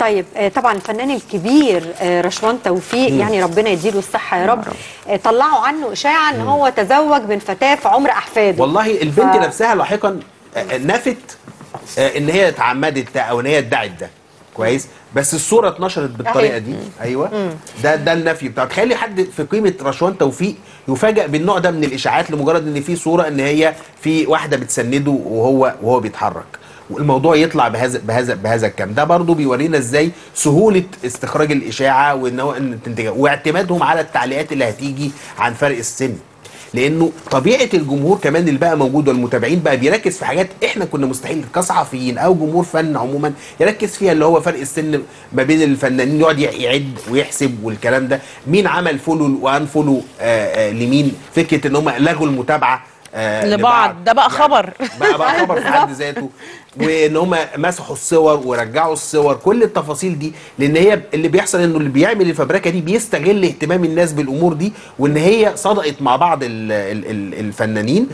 طيب آه، طبعا الفنان الكبير آه، رشوان توفيق يعني ربنا يديله الصحه يا رب آه، طلعوا عنه اشاعه ان هو تزوج من فتاه في عمر احفاده والله البنت ف- نفسها لاحقا آه، نفت آه، ان هي اتعمدت ده او ان هي ادعت ده كويس بس الصوره اتنشرت بالطريقه دي ايوه ده ده النفي بتاع تخلي حد في قيمه رشوان توفيق يفاجئ بالنوع ده من الاشاعات لمجرد ان في صوره ان هي في واحده بتسنده وهو وهو بيتحرك والموضوع يطلع بهذا بهذا بهذا الكم ده برضو بيورينا ازاي سهوله استخراج الاشاعه وان هو ان تنتج واعتمادهم على التعليقات اللي هتيجي عن فرق السن لانه طبيعه الجمهور كمان اللي بقى موجود والمتابعين بقى بيركز في حاجات احنا كنا مستحيل كصحفيين او جمهور فن عموما يركز فيها اللي هو فرق السن ما بين الفنانين يقعد يعد ويحسب والكلام ده مين عمل فولو وان فولو آه آه لمين فكره ان هم لغوا المتابعه آه لبعض. ده بقى خبر. بقى بقى خبر في حد ذاته وان هم مسحوا الصور ورجعوا الصور كل التفاصيل دي لان هي اللي بيحصل انه اللي بيعمل الفبركه دي بيستغل اهتمام الناس بالامور دي وان هي صدقت مع بعض ال ال ال الفنانين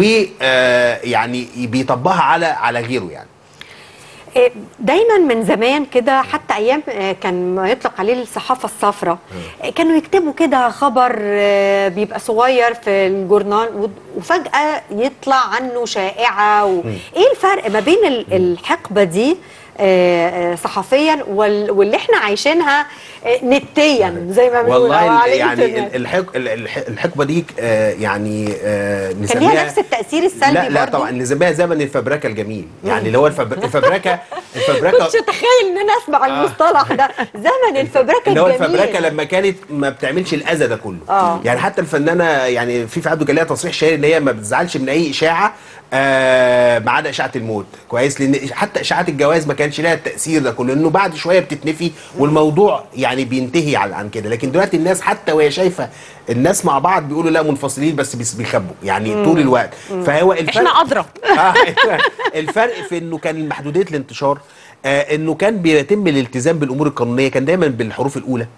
ويعني بيطبقها على على غيره يعني آه، دايما من زمان كده حتى ايام آه، كان ما يطلق عليه الصحافه الصفراء آه، كانوا يكتبوا كده خبر آه، بيبقى صغير في الجورنال و- وفجاه يطلع عنه شائعه و... ايه الفرق ما بين ال- الحقبه دي آه، آه، صحفيا وال- واللي احنا عايشينها آه، نتيا زي ما بنقول والله أو على ال- يعني الإنترنت. ال- الحق ال- الح- الحقبه دي آه، يعني آه، كان نسميها ليها نفس التاثير السلبي لا لا برضو؟ طبعا نسميها زمن الفبركه الجميل يعني اللي هو الفب- الفبركه الفبركه كنتش اتخيل ان انا اسمع المصطلح ده زمن الفبركه اللي هو الجميل الفبركه لما كانت ما بتعملش الاذى ده كله آه. يعني حتى الفنانه يعني في في عبده كان ليها تصريح شهير ان هي ما بتزعلش من اي اشاعه آه ما عدا اشاعه الموت كويس لان حتى اشاعات الجواز ما كانش لها التاثير ده كله لانه بعد شويه بتتنفي والموضوع يعني بينتهي عن عن كده لكن دلوقتي الناس حتى وهي شايفه الناس مع بعض بيقولوا لا منفصلين بس بيس- بيخبوا يعني طول الوقت فهو الفرق احنا ادرى آه، الفرق في انه كان محدوديه الانتشار آه انه كان بيتم الالتزام بالامور القانونيه كان دايما بالحروف الاولى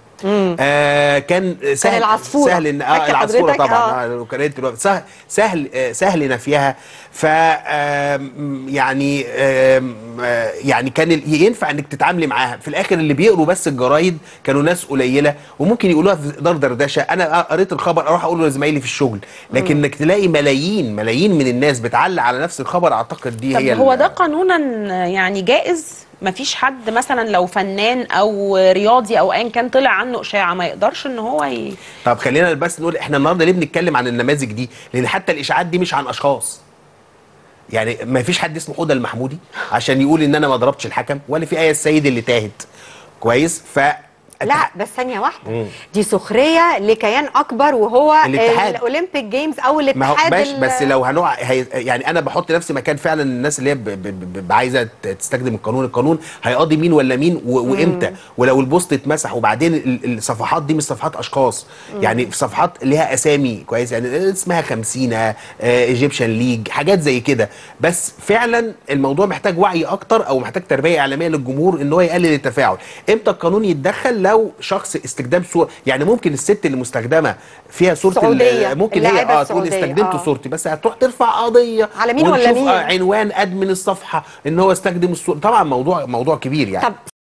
آه كان سهل العصفورة. سهل ان اه فاكر العصفوره حضرتك؟ طبعا آه. آه. كانت دلوقتي سهل سهل آه سهل نفيها ف آم، يعني آم، آه يعني كان ال- ينفع انك تتعاملي معاها في الاخر اللي بيقروا بس الجرايد كانوا ناس قليله وممكن يقولوها في دار دردشه انا قريت الخبر اروح اقوله لزمايلي في الشغل لكن انك تلاقي ملايين ملايين من الناس بتعلق على نفس الخبر اعتقد دي طب هي هو ال- ده قانونا يعني جائز مفيش حد مثلا لو فنان او رياضي او ايا كان طلع عنه اشاعه ما يقدرش ان هو ي... طب خلينا بس نقول احنا النهارده ليه بنتكلم عن النماذج دي لان حتى الاشاعات دي مش عن اشخاص يعني ما فيش حد اسمه حوده المحمودي عشان يقول ان انا ما ضربتش الحكم ولا في ايه السيد اللي تاهت كويس ف لا بس ثانية واحدة دي سخرية لكيان أكبر وهو الاتحاد. الأولمبيك جيمز أو ما هو الاتحاد باش ال- بس لو هنوع هي يعني انا بحط نفسي مكان فعلا الناس اللي هي ب- ب- ب- عايزه ت- تستخدم القانون القانون هيقاضي مين ولا مين و- وامتى ولو البوست اتمسح وبعدين ال- الصفحات دي مش صفحات اشخاص يعني في صفحات ليها اسامي كويس يعني اسمها خمسينة ايجيبشن ليج حاجات زي كده بس فعلا الموضوع محتاج وعي اكتر او محتاج تربيه اعلاميه للجمهور ان هو يقلل التفاعل امتى القانون يتدخل لو شخص استخدام صوره يعني ممكن الست اللي مستخدمه فيها صوره ال- السعودية، ممكن هي اللاعبة اه تقول السعودية، استخدمت آه. صورتي بس هتروح ترفع قضيه على مين ولا ونشوف مين؟ آه عنوان ادمن الصفحه ان هو استخدم الصوره طبعا موضوع موضوع كبير يعني طب